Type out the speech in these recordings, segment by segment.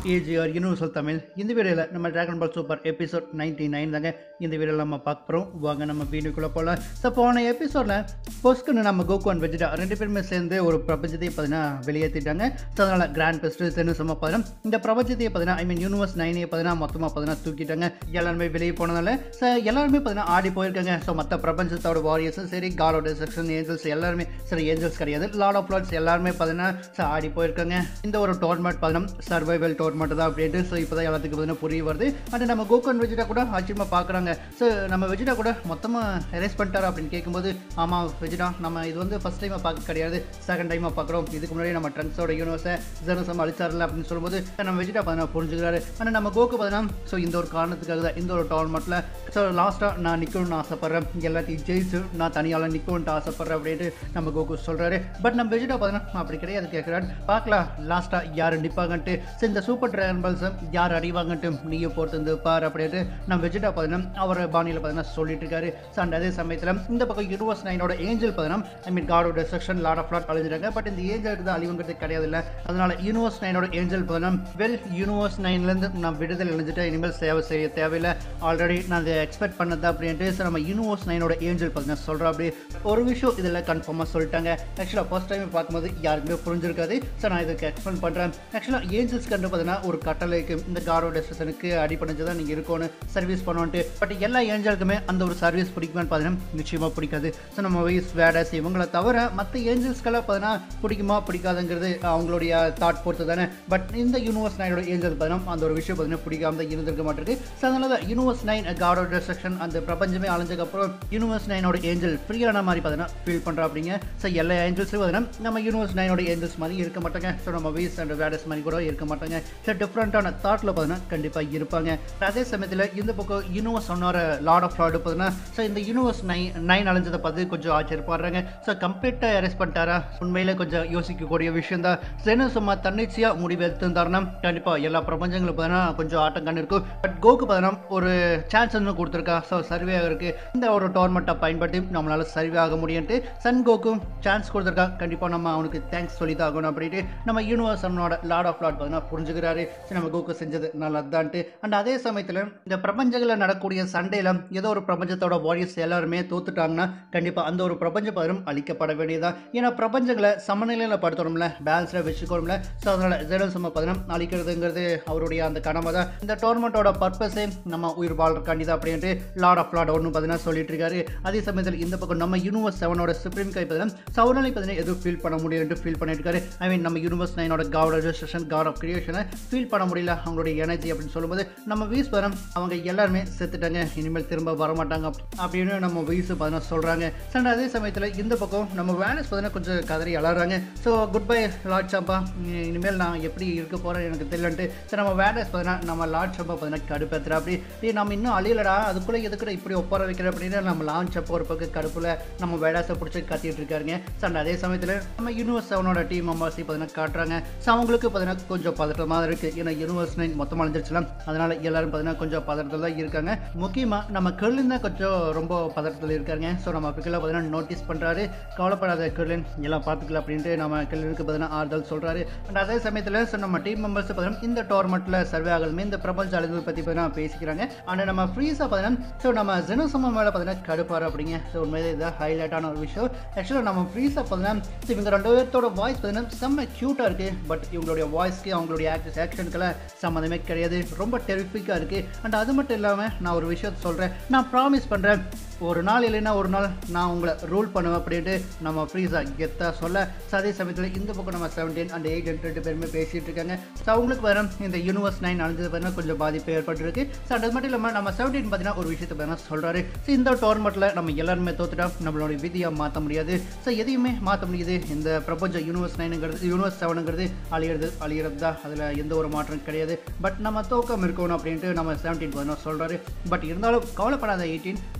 AGR universal Tamil இந்த வீடியோவில் நம்ம Dragon Ball Super episode ninety nine தாங்க இந்த வீடியோவில் நம்ம பார்க்க போகிறோம் வாங்க நம்ம வீடியோக்குள்ளே போகலாம் ஸோ போன எபிசோடில் பொஸ்குன்னு நம்ம கோகு அண்ட் வெஜிடா ரெண்டு பேருமே சேர்ந்து ஒரு பிரபஞ்சத்தை பார்த்தீங்கன்னா வெளியேற்றிட்டாங்க ஸோ அதனால் கிராண்ட் பெஸ்ட்டு சேர்ந்து சும்மா பார்த்தீங்கன்னா இந்த பிரபஞ்சத்தை பார்த்தீங்கன்னா ஐ மீன் யூனிவர்ஸ் நைனே பார்த்தீங்கன்னா மொத்தமாக பார்த்தீங்கன்னா தூக்கிட்டாங்க எல்லாருமே வெளியே போனதால ஸோ எல்லாருமே பார்த்தீங்கன்னா ஆடி போயிருக்காங்க ஸோ மற்ற பிரபஞ்சத்தோட வாரியர்ஸும் சரி காலோட செக்ஷன் ஏஞ்சல்ஸ் எல்லாருமே சரி ஏஞ்சல்ஸ் கிடையாது லார்ட் ஆஃப் லார்ட்ஸ் எல்லாருமே பார்த்தீங்கன்னா ஸோ ஆடி போயிருக்காங்க இந்த ஒரு டோர்னமெண்ட் பார்த்தீங்கன்னா சர்வைவல் டோர்னமெண்ட் தான் அப்படின்ட்டு ஸோ இப்போ தான் எல்லாத்துக்கும் பார்த்தீங்கன்னா புரிய வருது அண்ட் நம்ம கோகன் வெஜிடா கூட ஆச்சரியமாக பார்க்குறாங்க ஸோ நம்ம வெஜிடா கூட மொத்தமாக எரேஸ் பண்ணிட்டாரா அப்படின்னு கேட்கும்போது ஆமாம் வெஜிடா நம்ம இது வந்து ஃபஸ்ட் டைமாக பார்க்க கிடையாது செகண்ட் டைமாக பார்க்குறோம் இதுக்கு முன்னாடி நம்ம ட்ரங்க்ஸோட யூனிவர்ஸை ஜெனசம் அழிச்சார்ல அப்படின்னு சொல்லும்போது நம்ம வெஜிடா பார்த்தீங்கன்னா புரிஞ்சுக்கிறாரு ஆனால் நம்ம கோக்கு பார்த்தீங்கன்னா ஸோ இந்த ஒரு காரணத்துக்காக தான் இந்த ஒரு டோர்னமெண்ட்டில் ஸோ லாஸ்ட்டாக நான் நிற்கணும்னு ஆசைப்பட்றேன் எல்லாத்தையும் ஜெயிச்சு நான் தனியால் நிற்கணும்ட்டு ஆசைப்பட்றேன் அப்படின்ட்டு நம்ம கோகு சொல்கிறாரு பட் நம்ம வெஜிடா பார்த்தீங்கன்னா அப்படி கிடையாது கேட்குறாரு பார்க்கலாம் லாஸ்ட்டாக யார் நிற்பாங்கன்ட்டு ஸோ இந்த சூப்பர் ட்ராகன் பால்ஸை யார் அடிவாங்கன்ட்டு நீயும் போட்டு வந்து பார் அப்படின்ட்டு நம்ம வெஜிடா பார்த்தீங்கன்னா அவர் பாணியில் பார்த்தீங்கன்னா சொல்லிட்டு இருக்காரு ஸோ அண்ட் அதே சமயத்தில் இந்த பக்கம் யூனிவர்ஸ் நைனோட ஏஞ்சல் பார்த்தீங்கன்னா ஐ மீன் காடோட செக்ஷன் லாட் ஆஃப் லாட் அழிஞ்சிட்டாங்க பட் இந்த ஏஞ்சலுக்கு தான் அழிவுங்கிறது கிடையாது இல்லை அதனால யூனிவர்ஸ் நைனோட ஏஞ்சல் பார்த்தீங்கன்னா வெல் யூனிவர்ஸ் நைன்லேருந்து நான் விடுதலை அழிஞ்சிட்டேன் இனிமேல் சேவை செய்ய தேவையில்லை ஆல்ரெடி நான் அதை எக்ஸ்பெக்ட் பண்ணது அப்படின்ட்டு ஸோ நம்ம யூனிவர்ஸ் நைனோட ஏஞ்சல் பார்த்தீங்கன்னா சொல்கிறோம் அப்படி ஒரு விஷயம் இதில் கன்ஃபார்மாக சொல்லிட்டாங்க ஆக்சுவலாக ஃபர்ஸ்ட் டைம் பார்க்கும்போது யாருக்குமே புரிஞ்சிருக்காது ஸோ நான் இதுக்கு எக்ஸ்பிளைன் பண்ணுறேன் ஆக்சுவலாக ஏஞ்சல்ஸ் கண்டு பார்த்தீங்கன்னா ஒரு கட்டளைக்கு இந்த காடோட ஸ்டேஷனுக்கு அடிப்படைஞ்சு தான் நீங்கள் இருக்கணும் சர்வீஸ் பண்ணுவோன்ட்டு பட் எல்லா ஏஞ்சலுக்குமே அந்த ஒரு சர்வீஸ் பிடிக்குமான்னு பார்த்தீங்கன்னா நிச்சயமாக பிடிக்காது ஸோ நம்ம வயசு வேடஸ் இவங்கள தவிர மற்ற ஏஞ்சல்ஸ்க்கெல்லாம் பார்த்தீங்கன்னா பிடிக்குமா பிடிக்காதுங்கிறது அவங்களுடைய தாட் பொறுத்து தானே பட் இந்த யூனிவர்ஸ் நைனோட ஏஞ்சல் பார்த்தீங்கன்னா அந்த ஒரு விஷயம் பார்த்தீங்கன்னா பிடிக்காம தான் இருந்திருக்க மாட்டிருக்கு ஸோ அதனால தான் யூனிவர்ஸ் நைன் காடோட டிஸ்ட்ரக்ஷன் அந்த பிரபஞ்சமே அழிஞ்சதுக்கப்புறம் யூனிவர்ஸ் நைனோட ஏஞ்சல் ஃப்ரீயான மாதிரி பார்த்தீங்கன்னா ஃபீல் பண்ணுறா அப்படிங்க ஸோ எல்லா ஏஞ்சல்ஸும் பார்த்தீங்கன்னா நம்ம யூனிவர்ஸ் நைனோட ஏஞ்சல்ஸ் மாதிரி இருக்க மாட்டாங்க ஸோ நம்ம வீஸ் அண்ட் வேடஸ் மாதிரி கூட இருக்க மாட்டாங்க ஸோ டிஃப்ரெண்ட்டான தாட்டில் பார்த்தீங்கன்னா கண்டிப்பாக இருப்பாங்க அதே சமயத்தில் இந்த பக்கம் யூனிவர்ஸ் சொன்னார லார்ட் ஆஃப் லார்டு பார்த்தீங்கன்னா ஸோ இந்த யூனிவர்ஸ் நைன் நைன் அழிஞ்சதை பார்த்து கொஞ்சம் ஆச்சரியப்படுறாங்க ஸோ கம்ப்ளீட்டாக அரெஸ்ட் பண்ணிட்டாரா உண்மையில கொஞ்சம் யோசிக்கக்கூடிய விஷயம் தான் சேன சும்மா தன்னிச்சையாக முடிவு எடுத்திருந்தாருன்னா கண்டிப்பாக எல்லா பிரபஞ்சங்களும் பார்த்தீங்கன்னா கொஞ்சம் ஆட்டம் கண்ணு இருக்கும் பட் கோக்கு பார்த்தீங்கன்னா ஒரு சான்ஸ் வந்து கொடுத்துருக்கா ஸோ சர்வே ஆகிறதுக்கு இந்த ஒரு டோர்னமெண்ட்டை பயன்படுத்தி நம்மளால சர்வே ஆக முடியும்ட்டு சன் கோக்கும் சான்ஸ் கொடுத்துருக்கா கண்டிப்பாக நம்ம அவனுக்கு தேங்க்ஸ் சொல்லி தான் ஆகணும் அப்படின்ட்டு நம்ம யூனிவர்ஸ் நம்மளோட லார்ட் ஆஃப் லார்ட் பார்த்தீங்கன்னா புரிஞ்சுக்கிறாரு சரி நம்ம கோக்கு செஞ்சது நல்லதான்ட்டு அண்ட் அதே சமயத்தில் இந்த பிரபஞ்சங்களில் நடக்கக்கூடிய சண்டையில் ஏதோ ஒரு பிரபஞ்சத்தோட வாரியர்ஸ் எல்லாருமே தோத்துட்டாங்கன்னா கண்டிப்பாக அந்த ஒரு பிரபஞ்ச பதரும் அழிக்கப்பட வேண்டியதான் ஏன்னா பிரபஞ்சங்களை சமநிலையில் படுத்தணும்ல பேலன்ஸில் வச்சுக்கணும்ல ஸோ அதனால் ஜெரல்சம பதினம் அழிக்கிறதுங்கிறது அவருடைய அந்த கடமை தான் இந்த டோர்னமெண்ட்டோட பர்பஸே நம்ம உயிர் வாழ்றக்காண்டி தான் அப்படின்ட்டு லார்ட் ஆஃப் லார்ட் ஒன்று பார்த்தீங்கன்னா சொல்லிட்டு இருக்காரு அதே சமயத்தில் இந்த பக்கம் நம்ம யூனிவர்ஸ் செவனோட சுப்ரீம் கை பார்த்தீங்கன்னா சவுனாலி பார்த்தீங்கன்னா எதுவும் ஃபீல் பண்ண முடியும்னு ஃபீல் பண்ணிட்டு இருக்காரு ஐ மீன் நம்ம யூனிவர்ஸ் நைனோட காட் ரெஜிஸ்ட்ரேஷன் காட் ஆஃப் கிரியேஷனை ஃபீல் பண்ண முடியல அவங்களுடைய எனர்ஜி அப்படின்னு சொல்லும்போது நம்ம வீஸ் பரம் அவங்க எல்லாருமே செத்துட்டாங்க இனிமேல் திரும்ப வர மாட்டாங்க அப்படி- அப்படின்னு நம்ம வீஸ் பார்த்தீங்கன்னா சொல்கிறாங்க சண்டை அதே சமயத்தில் இந்த பக்கம் நம்ம வேலஸ் பார்த்தீங்கன்னா கொஞ்சம் கதறி அலறாங்க so goodbye lord Champa இனிமேல் நான் எப்படி இருக்க போகிறேன் எனக்கு தெரியலன்ட்டு சரி நம்ம வேலஸ் பார்த்தீங்கன்னா நம்ம லார்ட் சாம்பா பார்த்தீங்கன்னா கடுப்பேற்றுற அப்படி டேய் நம்ம இன்னும் அழியலடா அதுக்குள்ளே எதுக்குடா இப்படி ஒப்பார வைக்கிற அப்படின்னு நம்ம லான்ச் அப்போ ஒரு பக்கம் கடுப்பில் நம்ம வேடாஸை பிடிச்சி கத்திட்டு இருக்காருங்க சண்டை அதே சமயத்தில் நம்ம யூனிவர்ஸ் செவனோட டீம் மெம்பர்ஸை பார்த்தீங்கன்னா காட்டுறாங்க ஸோ அவங்களுக்கு பார்த்தீங்கன்னா கொஞ்சம் பதட்டமாக இருக்குது ஏன்னா யூனிவர்ஸ் நைன் மொத்தமாக அழிஞ்சிருச்சுலாம் அதனால் எல்லாரும் பார்த்தீங்கன்னா கொஞ்சம் பதட்டத்தில் தான் இருக்காங்க முக்கியமாக நம்ம கெர்லின் தான் கொஞ்சம் ரொம்ப பதட்டத்தில் இருக்காங்க ஸோ நம்ம பிக்கில் பார்த்தீங்கன்னா நோட்டீஸ் பண்ணுறாரு கவலைப்படாத கெர்லின் எல்லாம் பார்த்துக்கலாம் அப்படின்ட்டு நம்ம கெர்லினுக்கு பார்த்தீங்கன்னா ஆறுதல் சொல்கிறாரு அண்ட் அதே சமயத்தில் ஸோ நம்ம டீம் மெம்பர்ஸ் பார்த்தீங்கன்னா இந்த டோர்னமெண்ட்டில் சர்வே ஆகலுமே இந்த பிரபஞ்ச அழிவு பற்றி பார்த்தீங்கன்னா பேசிக்கிறாங்க ஆனால் நம்ம ஃப்ரீஸாக பார்த்தீங்கன்னா ஸோ நம்ம ஜெனசம மேலே பார்த்தீங்கன்னா கடுப்பாரு அப்படிங்க ஸோ உண்மையிலே இதுதான் ஹைலைட்டான ஒரு விஷயம் ஆக்சுவலாக நம்ம ஃப்ரீஸாக பார்த்தீங்கன்னா so இவங்க ரெண்டு பேர்த்தோட வாய்ஸ் பார்த்தீங்கன்னா செம்ம க்யூட்டாக இருக்குது பட் இவங்களுடைய வாய்ஸ்க்கு அவங்களுடைய ஆக்டர்ஸ் ஆக்ஷனுக்கெல்லாம் சம்மந்தமே கிடையாது ரொம்ப டெரிஃபிக்காக இருக்குது அண்ட் அது மட்டும் இல்லாமல் நான் ஒரு விஷயத்த சொல்கிறேன் நான் ப்ராமிஸ் பண்ணுறேன் ஒரு நாள் இல்லைன்னா ஒரு நாள் நான் உங்களை ரூல் பண்ணுவேன் அப்படின்ட்டு நம்ம ஃப்ரீஸாக கெத்தாக சொல்ல so அதே சமயத்தில் இந்த பக்கம் நம்ம செவன்டீன் அண்ட் எயிட் ரெண்டு பேருமே பேசிகிட்டு இருக்காங்க ஸோ அவங்களுக்கு வர இந்த யூனிவர்ஸ் நைன் அழிஞ்சது பார்த்தீங்கன்னா கொஞ்சம் பாதிப்பு ஏற்பட்டிருக்கு ஸோ அது மட்டும் இல்லாமல் நம்ம செவன்டீன் பார்த்தீங்கன்னா ஒரு விஷயத்தை பார்த்தீங்கன்னா சொல்கிறாரு ஸோ இந்த டோர்னமெண்ட்டில் நம்ம எல்லாருமே தோத்துட்டா நம்மளோட விதியை மாற்ற முடியாது ஸோ எதையுமே மாற்ற முடியுது இந்த பிரபஞ்ச யூனிவர்ஸ் நைனுங்கிறது யூனிவர்ஸ் செவனுங்கிறது அழியிறது அழியிறது தான் அதில் எந்த ஒரு மாற்றம் கிடையாது பட் நம்ம தோக்கம் இருக்கணும் அப்படின்ட்டு நம்ம செவன்டீன் பார்த்தீங்கன்னா சொல்கிறாரு பட் இருந்தாலும் கவலைப்படாத எயிட்டீன் நம்ம கிட்ட தான்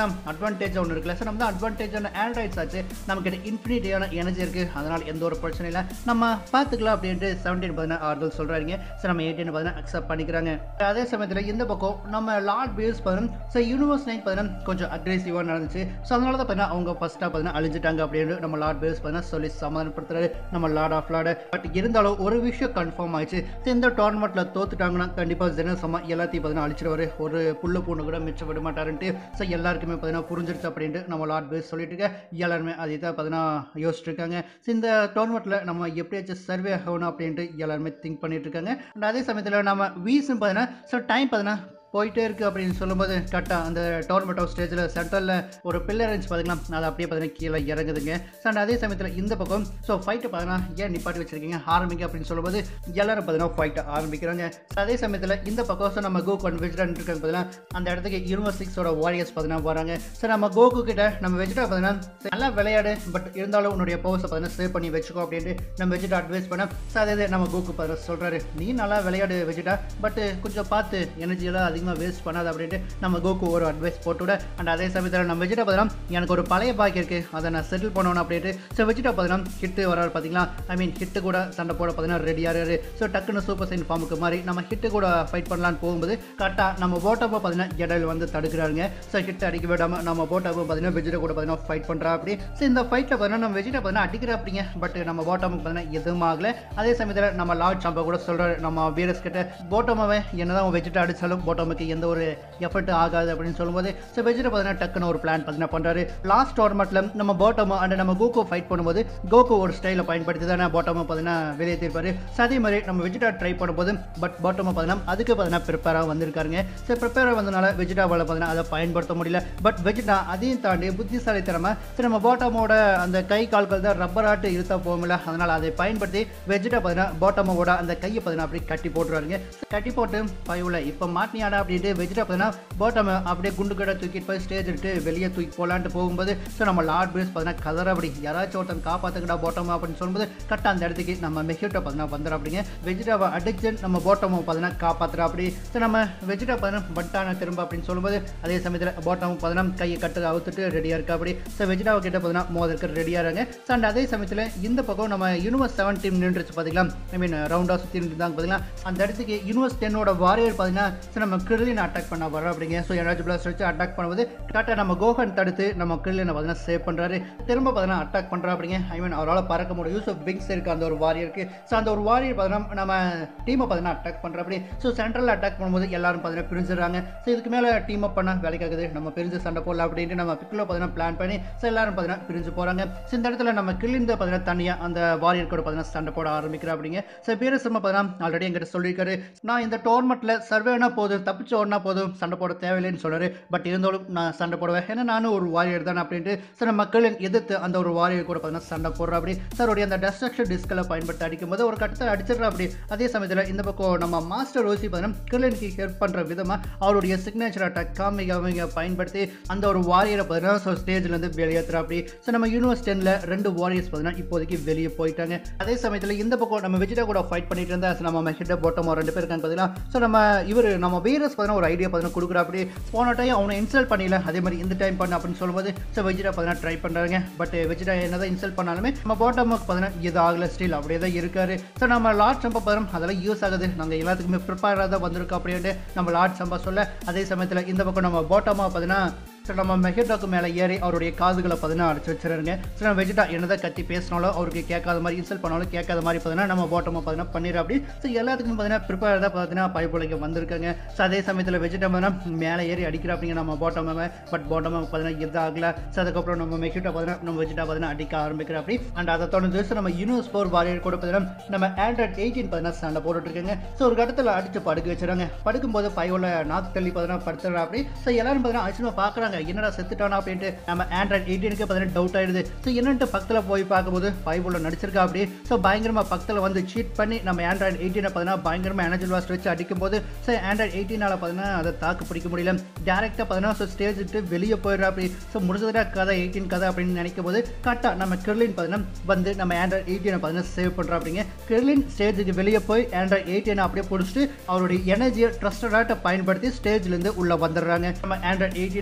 பார்த்தீங்கன்னா அட்வான்டேஜ் ஒன்று இருக்குல்ல ஸோ நம்ம தான் அட்வான்டேஜான ஆண்ட்ராய்ட்ஸ் ஆச்சு நமக்கு இன்ஃபினிட்டியான எனர்ஜி இருக்குது அதனால் எந்த ஒரு பிரச்சனை இல்லை நம்ம பார்த்துக்கலாம் அப்படின்ட்டு செவன்டீன் பார்த்தீங்கன்னா ஆறுதல் சொல்கிறாங்க ஸோ நம்ம எயிட்டீன் பார்த்தீங்கன்னா அக்செப்ட் பண்ணிக்கிறாங்க அதே சமயத்தில் இந்த பக்கம் நம்ம லார்ட் பேஸ் பார்த்தீங்கன்னா ஸோ யூனிவர்ஸ் நைட் பார்த்தீங்கன்னா கொஞ்சம் அக்ரெசிவாக நடந்துச்சு ஸோ அதனால தான் பார்த்தீங்கன்னா அவங்க ஃபஸ்ட்டாக பார்த்தீங்கன்னா அழிஞ்சிட்டாங்க அப்படின்னு நம்ம லார்ட் பேஸ் பார்த்தீங்கன்னா சொல்லி சமாதானப்படுத்துறாரு நம்ம லார்ட் ஆஃப் லார்டு பட் இருந்தாலும் ஒரு விஷயம் கன்ஃபார்ம் ஆயிடுச்சு ஸோ இந்த டோர்னமெண்ட்டில் தோத்துட்டாங்கன்னா கண்டிப்பாக ஜெனசமா எல்லாத்தையும் பார்த்தீங்கன்னா அழிச்சிடுவாரு ஒரு புல்லு பூண்டு கூட மிச்சம் விட மாட்டாருன்ட்டு ஸோ எல்லாருக்குமே பார்த்தீங்கன்னா புரிஞ்சிருச்சு அப்படின்ட்டு நம்ம லார்ட் பேஸ் சொல்லிட்டு இருக்க எல்லாருமே அதை தான் பார்த்தீங்கன்னா யோசிச்சுட்டு இருக்காங்க ஸோ இந்த டோர்னமெண்ட்டில் நம்ம எப்படியாச்சும் சர்வே ஆகணும் அப்படின்ட்டு எல்லாருமே திங்க் பண்ணிட்டு இருக்காங்க அண்ட் அதே சமயத்தில் நம்ம வீஸும் பார்த்தீங்கன்னா ஸோ டைம் பார்த்தீங்கன்னா போயிட்டே இருக்குது அப்படின்னு சொல்லும்போது கரெக்டாக அந்த டோர்னமெண்ட் ஆஃப் ஸ்டேஜில் சென்ட்ரலில் ஒரு பில்லர் இருந்துச்சு பார்த்தீங்கன்னா அது அப்படியே பார்த்தீங்கன்னா கீழே இறங்குதுங்க ஸோ அண்ட் அதே சமயத்தில் இந்த பக்கம் ஸோ ஃபைட்டு பார்த்தீங்கன்னா ஏன் நிப்பாட்டி வச்சிருக்கீங்க ஆரம்பிங்க அப்படின்னு சொல்லும்போது எல்லாரும் பார்த்தீங்கன்னா ஃபைட்டை ஆரம்பிக்கிறாங்க ஸோ அதே சமயத்தில் இந்த பக்கம் ஸோ நம்ம கோகு அண்ட் வெஜிடா இருக்காங்க பார்த்தீங்கன்னா அந்த இடத்துக்கு யூனிவர்சிக்ஸோட வாரியர்ஸ் பார்த்தீங்கன்னா வராங்க ஸோ நம்ம கோகு கிட்ட நம்ம வெஜிடா பார்த்தீங்கன்னா "சரி, நல்லா விளையாடு பட் இருந்தாலும் உன்னுடைய பவர்ஸை பார்த்தீங்கன்னா சேவ் பண்ணி வச்சுக்கோ அப்படின்ட்டு நம்ம வெஜிடா அட்வைஸ் பண்ண ஸோ அதே இது நம்ம கோகு பார்த்தீங்கன்னா சொல்கிறாரு நீ நல்லா விளையாடு வெஜிடா பட் கொஞ்சம் பார்த்து எனர்ஜியெல்லாம் அதிகமாக வேஸ்ட் பண்ணாது அப்படின்ட்டு நம்ம கோகு ஒரு அட்வைஸ் போட்டுவிட அண்ட் அதே சமயத்தில் நம்ம வெஜிடா பார்த்தீங்கன்னா எனக்கு ஒரு பழைய பாக்கி இருக்குது அதை நான் செட்டில் பண்ணணும் அப்படின்ட்டு ஸோ வெஜிடா பார்த்தீங்கன்னா ஹிட்டு வராரு பார்த்தீங்களா ஐ மீன் ஹிட்டு கூட சண்டை போட பார்த்தீங்கன்னா ரெடியாக இருக்காரு ஸோ டக்குன்னு சூப்பர் சைன் ஃபார்முக்கு மாதிரி நம்ம ஹிட்டு கூட ஃபைட் பண்ணலான்னு போகும்போது கரெக்டாக நம்ம போட்டப்போ பார்த்தீங்கன்னா இடையில வந்து தடுக்கிறாருங்க ஸோ ஹிட் அடிக்க விடாமல் நம்ம போட்டப்போ பார்த்தீங்கன்னா வெஜிடா கூட பார்த்தீங்கன்னா ஃபைட் பண்ணுறா அப்படி ஸோ இந்த ஃபைட்டில் பார்த்தீங்கன்னா நம்ம வெஜிடா பார்த்தீங்கன்னா அடிக்கிற அப்படிங்க பட் நம்ம போட்டமுக்கு பார்த்தீங்கன்னா எதுவும் ஆகல அதே சமயத்தில் நம்ம லார்ட் சம்பா கூட சொல்கிறாரு நம்ம வீரஸ் கிட்ட போட்டமாவே என்னதான் வெஜிடா அடித்தாலும் போட்டமுக்கு எந்த ஒரு எஃபர்ட் ஆகாது அப்படின்னு சொல்லும்போது ஸோ வெஜிடா பார்த்தீங்கன்னா டக்குன்னு ஒரு பிளான் பார்த்தீங்கன்னா பண்ணுறாரு லாஸ்ட் டோர்னமெண்ட்டில் நம்ம போட்டமோ அண்ட் நம்ம கோகோ ஃபைட் பண்ணும்போது கோகோ ஒரு ஸ்டைலை பயன்படுத்தி தானே போட்டமோ பார்த்தீங்கன்னா வெளியேற்றிருப்பாரு ஸோ அதே மாதிரி நம்ம வெஜிடா ட்ரை பண்ணும்போது பட் பாட்டமோ பார்த்தீங்கன்னா அதுக்கு பார்த்தீங்கன்னா ப்ரிப்பேராக வந்திருக்காருங்க ஸோ ப்ரிப்பேராக வந்தனால வெஜிடாவால் பார்த்தீங்கன்னா அதை பயன்படுத்த முடியல பட் வெஜிடா அதையும் தாண்டி புத்திசாலித்தனமா சரி நம்ம பாட்டமோட அந்த கை கால்கள் தான் ரப்பர் ஆட்டு இருத்தா போகல அதனால் அதை பயன்படுத்தி வெஜிடா பார்த்தீங்கன்னா பாட்டமோட அந்த கையை பார்த்தீங்கன்னா அப்படியே கட்டி போட்டுருவாருங்க கட்டி போட்டு பயவுல இப்போ மாட்டினியாடா அப்படின்ட்டு வெஜிடா பார்த்தீங்கன்னா பாட்டம் அப்படியே குண்டு கடை தூக்கிட்டு போய் ஸ்டேஜ் எடுத்து வெளியே தூக்கி போகலான்ட்டு போகும்போது ஸோ நம்ம லார்ட் பிரேஸ் பார்த்தீங்கன்னா கதற அப்படி யாராச்சும் ஒருத்தன் காப்பாற்றுக்கடா போட்டோமா அப்படின்னு சொல்லும்போது கரெக்டாக அந்த இடத்துக்கு நம்ம மெஹிட்டோ பார்த்தீங்கன்னா வந்துடும் அப்படிங்க வெஜிடாவை அடிச்சு நம்ம போட்டமோ பார்த்தீங்கன்னா காப்பாற்றுறா அப்படி ஸோ நம்ம வெஜிடா பார்த்தீங்கன்னா பட்டான திரும்ப அப்படின்னு சொல்லும்போது அதே சமயத்தில் போட்டமும் பார்த்தீங்கன்னா கையை கட்டு அவுத்துட்டு ரெடியாக இருக்கா அப்படி ஸோ வெஜிடாவை கிட்ட பார்த்தீங்கன்னா மோதற்கு ரெடியாக இருங்க ஸோ அண்ட் அதே சமயத்தில் இந்த பக்கம் நம்ம யூனிவர்ஸ் செவன் டீம் நின்றுச்சு பார்த்தீங்களா ஐ மீன் ரவுண்டாக சுற்றி இருந்தாங்க பார்த்தீங்களா அந்த இடத்துக்கு யூனிவர்ஸ் டென்னோட வாரியர் பார்த்தீங்கன்னா ஸோ நம்ம கிரிலின் அட்டாக் பண்ண வரோம் அப்படிங்க ஸோ எனர்ஜி பிளாஸ்ட் வச்சு அட்டாக் பண்ணும்போது கரெக்டாக நம்ம கோஹன் தடுத்து நம்ம கிரிலினை பார்த்தீங்கன்னா சேவ் பண்ணுறாரு திரும்ப பார்த்தீங்கன்னா அட்டாக் பண்ணுறா அப்படிங்க ஐ மீன் அவரால் பறக்க முடியும் யூஸ் ஆஃப் விங்ஸ் இருக்குது அந்த ஒரு வாரியருக்கு ஸோ அந்த ஒரு வாரியர் பார்த்தீங்கன்னா நம்ம டீமை பார்த்தீங்கன்னா அட்டாக் பண்ணுற அப்படி ஸோ சென்ட்ரலில் அட்டாக் பண்ணும்போது எல்லாரும் பார்த்தீங்கன்னா பிரிஞ்சிடறாங்க ஸோ இதுக்கு மேலே டீம் அப் பண்ண வேலைக்காகுது நம்ம பிரிஞ்சு சண்டை போடலாம் அப்படின்ட்டு நம்ம பிக்கில் பார்த்தீங்கன்னா பிளான் பண்ணி ஸோ எல்லாரும் பார்த்தீங்கன்னா பிரிஞ்சு போகிறாங்க ஸோ இந்த இடத்துல நம்ம கிளிந்த பார்த்தீங்கன்னா தனியாக அந்த வாரியர் கூட பார்த்தீங்கன்னா சண்டை போட ஆரம்பிக்கிறா அப்படிங்க ஸோ வீரசிம்ம பார்த்தீங்கன்னா ஆல்ரெடி எங்கிட்ட சொல்லியிருக்காரு நான் இந்த டோர்னமெண்ட்டில் சர்வேனா போதும் தப்பிச்சு ஓடினா போதும் சண்டை போட தேவையில்லைன்னு சொல்றாரு பட் இருந்தாலும் நான் சண்டை போடுவேன் ஏன்னா நானும் ஒரு வாரியர் தானே அப்படின்ட்டு சில மக்கள் எதிர்த்து அந்த ஒரு வாரியர் கூட பார்த்தீங்கன்னா சண்டை போடுறா அப்படி சார் அந்த டெஸ்ட்ரக்ஷன் டிஸ்களை பயன்படுத்தி அடிக்கும்போது ஒரு கட்டத்தை அடிச்சிடுறா அப்படி அதே சமயத்தில் இந்த பக்கம் நம்ம மாஸ்டர் ஓசி பார்த்தீங்கன்னா கிளினுக்கு ஹெல்ப் பண்ணுற விதமாக அவருடைய சிக்னேச்சர் அட்டாக் காமிக அவங்க பயன்படுத்தி அந்த ஒரு வாரியரை பார்த்தீங்கன்னா ஸோ ஸ்டேஜ்லேருந்து வெளியேற்றுறா அப்படி ஸோ நம்ம யூனிவர்ஸ் டென்னில் ரெண்டு வாரியர்ஸ் பார்த்தீங்கன்னா இப்போதைக்கு வெளியே போயிட்டாங்க அதே சமயத்தில் இந்த பக்கம் நம்ம வெஜிடா கூட ஃபைட் பண்ணிட்டு இருந்தா so நம்ம ஹிட்ட போட்டோம் ரெண்டு பேர் இருக்காங்க பார்த்தீங்கன்னா ஸோ நம்ம இவர் நம்ம வீரஸ் பார்த்தீங்கன்னா ஒரு ஐடியா பார்த்தீங்கன்னா கொடுக்குறா அப்படி போன டைம் அவனை இன்சல்ட் பண்ணல அதே மாதிரி இந்த டைம் பண்ண அப்படின்னு சொல்லும்போது ஸோ வெஜிடா பார்த்தீங்கன்னா ட்ரை பண்ணுறாங்க பட் வெஜிடா என்னதான் இன்சல்ட் பண்ணாலுமே நம்ம போட்டோமுக்கு பார்த்தீங்கன்னா இது ஆகல ஸ்டில் அப்படியே தான் இருக்காரு ஸோ நம்ம லார்ட் சம்பா பாருங்க அதெல்லாம் யூஸ் ஆகுது நாங்கள் எல்லாத்துக்குமே ப்ரிப்பேராக தான் வந்திருக்கோம் அப்படின்ட்டு நம்ம லார்ட் சம்பா சொல்ல அதே சமயத்தில் இந்த பக்கம் நம்ம போட்டோமா பார்த்தீங்கன்னா ஸோ நம்ம மெஹிட்டாக்கு மேலே ஏறி அவருடைய காதுகளை பார்த்தீங்கன்னா அடிச்சு வச்சிருங்க ஸோ நம்ம வெஜிட்டா என்னதான் கத்தி பேசினாலும் அவருக்கு கேட்காத மாதிரி இன்சல்ட் பண்ணாலும் கேட்காத மாதிரி பார்த்தீங்கன்னா நம்ம போட்டமாக பார்த்தீங்கன்னா பண்ணிடுற அப்படி ஸோ எல்லாத்துக்கும் பார்த்தீங்கன்னா ப்ரிப்பேர் தான் பார்த்தீங்கன்னா பைப்புலைக்கு வந்திருக்காங்க ஸோ அதே சமயத்தில் வெஜிட்டா பார்த்தீங்கன்னா மேலே ஏறி அடிக்கிற அப்படிங்க நம்ம போட்டமாக பட் போட்டமாக பார்த்தீங்கன்னா எது ஆகல ஸோ அதுக்கப்புறம் நம்ம மெஹிட்டா பார்த்தீங்கன்னா நம்ம வெஜிட்டா பார்த்தீங்கன்னா அடிக்க ஆரம்பிக்கிற அப்படி அண்ட் அதை தொடர்ந்து ஸோ நம்ம யூனிவர்ஸ் ஃபோர் வாரியர் கூட பார்த்தீங்கன்னா நம்ம ஆண்ட்ராய்ட் எயிட்டீன் பார்த்தீங்கன்னா சண்டை போட்டுட்டு இருக்காங்க ஸோ ஒரு கட்டத்தில் அடிச்சு படுக்க வச்சுறாங்க படுக்கும்போது ஃபைவ்ல நாக்கு தள்ளி பார்த்தீங்கன்னா படுத்துறா அப்படி ஸோ எல்லாரும் பார்த்தீங்கன்னா அடிச்சுமா பார்க்குறாங்க என்னடா செத்துட்டானா அப்படின்ட்டு நம்ம ஆண்ட்ராய்ட் எயிட்டீனுக்கு பார்த்தீங்கன்னா டவுட் ஆயிடுது ஸோ என்னன்ட்டு பக்கத்தில் போய் பார்க்கும்போது ஃபைவ் உள்ள நடிச்சிருக்கா அப்படி ஸோ பயங்கரமாக பக்கத்தில் வந்து சீட் பண்ணி நம்ம ஆண்ட்ராய்ட் எயிட்டீனை பார்த்தீங்கன்னா பயங்கரமாக எனர்ஜி லாஸ்ட் வச்சு அடிக்கும்போது ஸோ ஆண்ட்ராய்ட் எயிட்டீனால் பார்த்தீங்கன்னா அதை தாக்கு பிடிக்க முடியல டேரெக்டாக பார்த்தீங்கன்னா ஸோ ஸ்டேஜ் விட்டு வெளியே போயிடுறா அப்படி ஸோ முடிஞ்சதுடா கதை எயிட்டீன் கதை அப்படின்னு நினைக்கும் போது கரெக்டாக நம்ம கிர்லின் பார்த்தீங்கன்னா வந்து நம்ம ஆண்ட்ராய்ட் எயிட்டீனை பார்த்தீங்கன்னா சேவ் பண்ணுறோம் அப்படிங்க கிர்லின் ஸ்டேஜுக்கு வெளியே போய் ஆண்ட்ராய்ட் எயிட்டீனை அப்படியே பிடிச்சிட்டு அவருடைய எனர்ஜியை ட்ரஸ்டடாட்ட பயன்படுத்தி ஸ்டேஜ்லேருந்து உள்ளே வந்துடுறாங்க நம்ம ஆண்ட்ராய்ட் எயிட்டீனை பார்த்தீங்கன்னா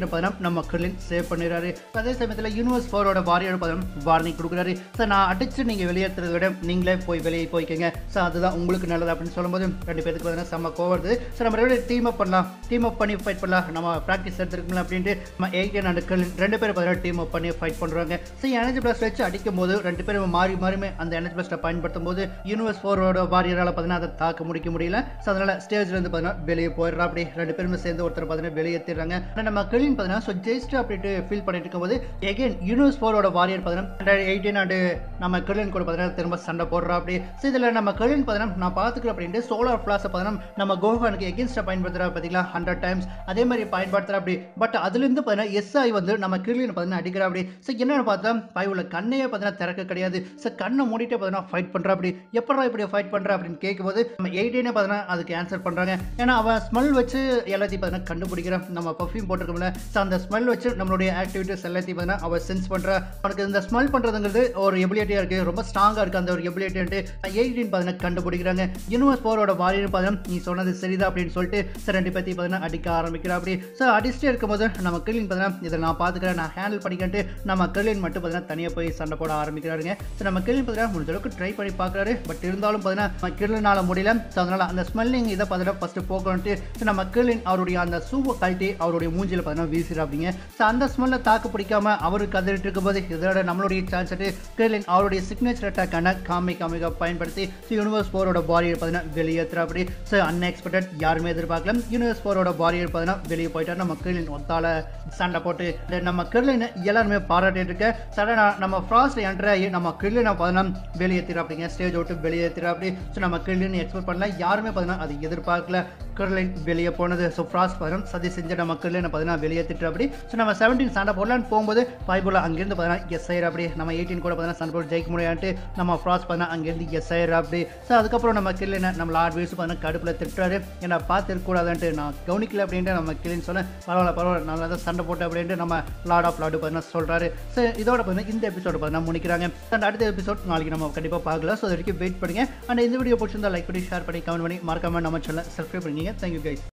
நம்ம கிர்லின் சேவ் பண்ணிடுறாரு அதே சமயத்தில் யூனிவர்ஸ் ஃபோரோட வாரியர் பதம் வார்னிங் கொடுக்குறாரு சார் நான் அடிச்சு நீங்கள் வெளியேற்றுறத விட நீங்களே போய் வெளியே போய்க்கங்க ஸோ அதுதான் உங்களுக்கு நல்லது அப்படின்னு சொல்லும்போது ரெண்டு பேருக்கு பார்த்தீங்கன்னா செம்ம கோவம் வருது ஸோ நம்ம ரெண்டு டீம் அப் பண்ணலாம் டீம் அப் பண்ணி ஃபைட் பண்ணலாம் நம்ம ப்ராக்டிஸ் எடுத்துருக்கோம் அப்படின்ட்டு நம்ம எயிட்டீன் அண்ட் கிர்லின் ரெண்டு பேரும் பார்த்தீங்கன்னா டீம் அப் பண்ணி ஃபைட் பண்ணுறாங்க ஸோ எனர்ஜி பிளஸ் வச்சு அடிக்கும் போது ரெண்டு பேரும் மாறி மாறிமே அந்த எனர்ஜி பிளஸ்ட்டை பயன்படுத்தும் போது யூனிவர்ஸ் ஃபோரோட வாரியரால் பார்த்தீங்கன்னா அதை தாக்க முடிக்க முடியல ஸோ அதனால் ஸ்டேஜ்லேருந்து பார்த்தீங்கன்னா வெளியே போயிடுறா அப்படி ரெண்டு பேருமே சேர்ந்து ஒருத்தர் பார்த்தீங்கன்னா வெளியேற்றிடுறாங்க ஆனால் நம்ம கிளின் பார்த்தீங்கன்னா ஸோ ஜெயிஸ்ட் அப்படின்ட்டு ஃபீல் பண்ணிட்டு இருக்கும்போது எகைன் யூனிவர்ஸ் ஃபோரோட வாரியர் பார்த்தீங்கன்னா எயிட்டீன் அண்ட் நம்ம கிளின் கூட பார்த்தீங்கன்னா திரும்ப சண்டை போடுறா அப்படி ஸோ இதில் நம்ம கிளின் பார்த்தீங்கன்னா நான் பார்த்துக்கிறேன் அப்படின்ட்டு சோலார் ஃப்ளாஸை பார்த்தீங்கன்னா நம்ம கோஹானுக்கு எகென்ஸ்டாக பயன்படுத்துகிறா பார்த்தீங்களா ஹண்ட்ரட் டைம்ஸ் அதே மாதிரி பயன்படுத்துகிறா அப்படி பட் அதுலேருந்து பார்த்தீங்கன்னா எஸ்ஐ வந்து நம்ம கிளின் பார்த்தீங்கன்னா அடிக்கிறா அப்படி ஸோ என்னென்னு பார்த்தா பயவுல கண்ணையே பார்த்தீங்கன்னா திறக்க கிடையாது ஸோ கண்ணை மூடிட்டே பார்த்தீங்கன்னா ஃபைட் பண்ணுறா அப்படி எப்படா இப்படி ஃபைட் பண்ணுறா அப்படின்னு கேட்கும்போது நம்ம எயிட்டீனே பார்த்தீங்கன்னா அதுக்கு ஆன்சர் பண்ணுறாங்க ஏன்னா அவன் ஸ்மெல் வச்சு எல்லாத்தையும் பார்த்தீங்கன்னா கண்டுபிடிக்கிறான் நம்ம பர்ஃப்யூம் போட்டிருக்கோம்ல ஸோ அந்த ஸ்மெல் வச்சு நம்மளுடைய ஆக்டிவிட்டிஸ் எல்லாத்தையும் பார்த்தீங்கன்னா அவள் சென்ஸ் பண்ணுறா அவனுக்கு இந்த ஸ்மெல் பண்ணுறதுங்கிறது ஒரு எபிலிட்டியாக இருக்குது ரொம்ப ஸ்ட்ராங்காக இருக்குது அந்த ஒரு எபிலிட்டின்ட்டு எயிட்டீன் பார்த்தீங்கன்னா கண்டுபிடிக்கிறாங்க யூனிவர்ஸ் போரோட வாரியர் பார்த்தீங்கன்னா நீ சொன்னது சரிதான் அப்படின்னு சொல்லிட்டு சார் ரெண்டு பேர்த்தையும் பார்த்தீங்கன்னா அடிக்க ஆரம்பிக்கிறா அப்படி ஸோ அடிச்சுட்டே இருக்கும்போது நம்ம கிளின் பார்த்தீங்கன்னா இதை நான் பார்த்துக்கிறேன் நான் ஹேண்டில் பண்ணிக்கிட்டு நம்ம கிளின் மட்டும் பார்த்தீங்கன்னா தனியாக போய் சண்டை போட ஆரம்பிக்கிறாருங்க ஸோ நம்ம கிளின் பார்த்தீங்கன்னா முடிஞ்ச அளவுக்கு ட்ரை பண்ணி பார்க்குறாரு பட் இருந்தாலும் பார்த்தீங்கன்னா நம்ம கிளினால முடியல ஸோ அதனால் அந்த ஸ்மெல்லிங் இதை பார்த்தீங்கன்னா ஃபஸ்ட்டு போக்கணுன்ட்டு ஸோ நம்ம கிளின் அவருடைய அந்த சூவை கழட்டி அவருடைய மூஞ்சியில் பார்த்தீங்கன்னா வீசுறாப்பிங்க ஸோ அந்த ஸ்மெல்லை தாக்கு பிடிக்காம அவரு கதறிட்டு இருக்கும்போது இதோட நம்மளுடைய சான்ஸ் கிளின் அவருடைய சிக்னேச்சர் அட்டாக்கான காமி காமிகா பயன்படுத்தி ஸோ யூனிவர்ஸ் போரோட பாரியர் பார்த்தீங்கன்னா வெளியேற்றுற அப்படி ஸோ அன்எக்ஸ்பெக்டட் யாருமே எதிர்பார்க்கல யூனிவர்ஸ் போரோட பாரியர் பார்த்தீங்கன்னா வெளியே போயிட்டா நம்ம கிளின் ஒத்தால சண்டை போட்டு இந்த நம்ம கிர்லின் எல்லாருமே பாராட்டிட்டு இருக்க சடனாக நம்ம ஃப்ராஸ்ட் என்ட்ரு ஆகி நம்ம கிர்லினை பார்த்தீங்கன்னா வெளியேற்றிற அப்படிங்க ஸ்டேஜ் விட்டு வெளியேற்றிற அப்படி ஸோ நம்ம கிர்லின் எக்ஸ்பெக்ட் பண்ணல யாருமே பார்த்தீங்கன்னா அது எதிர்பார்க்கல கிர்லின் வெளியே போனது ஸோ ஃப்ராஸ்ட் பார்த்தீங்கன்னா சதி செஞ்ச நம்ம கிர்லினை பார்த்தீங்கன்னா வெளியேற்றிட்டு அப்படி ஸோ நம்ம செவன்டீன் சண்டை போடலான்னு போகும்போது பைபுல அங்கேருந்து பார்த்தீங்கன்னா எஸ் ஆயிரம் அப்படி நம்ம எயிட்டீன் கூட பார்த்தீங்கன்னா சண்டை போட்டு ஜெயிக்க முடியான்ட்டு நம்ம ஃப்ராஸ்ட் பார்த்தீங்கன்னா அங்கேருந்து எஸ் ஆயிரம் அப்படி ஸோ அதுக்கப்புறம் நம்ம கிர்லினை நம்ம லார்ட் வீஸ் பார்த்தீங்கன்னா கடுப்பில் திட்டுறாரு என்ன பார்த்து இருக்கக்கூடாதுன்ட்டு நான் கவனிக்கல அப்படின்ட்டு நம்ம கிளின்னு சொன்னேன் பரவாயில்ல பரவாயில்ல நல்லா தான் சண்டை போட்டு அப்படின்ட்டு நம்ம லார்ட் ஆஃப் லார்டு பார்த்தீங்கன்னா சொல்கிறாரு ஸோ இதோட பார்த்தீங்கன்னா இந்த எபிசோட பார்த்தீங்கன்னா முடிக்கிறாங்க அண்ட் அடுத்த எபிசோட் நாளைக்கு நம்ம கண்டிப்பாக பார்க்கலாம் ஸோ அது வரைக்கும் வெயிட் பண்ணுங்க அண்ட் இந்த வீடியோ பிடிச்சிருந்தா லைக் பண்ணி ஷேர் பண்ணி கமெண்ட் பண்ணி மறக்காம நம்ம சேனல் சப்ஸ்கிரைப் பண்ணிங்க தேங்க்யூ கைஸ்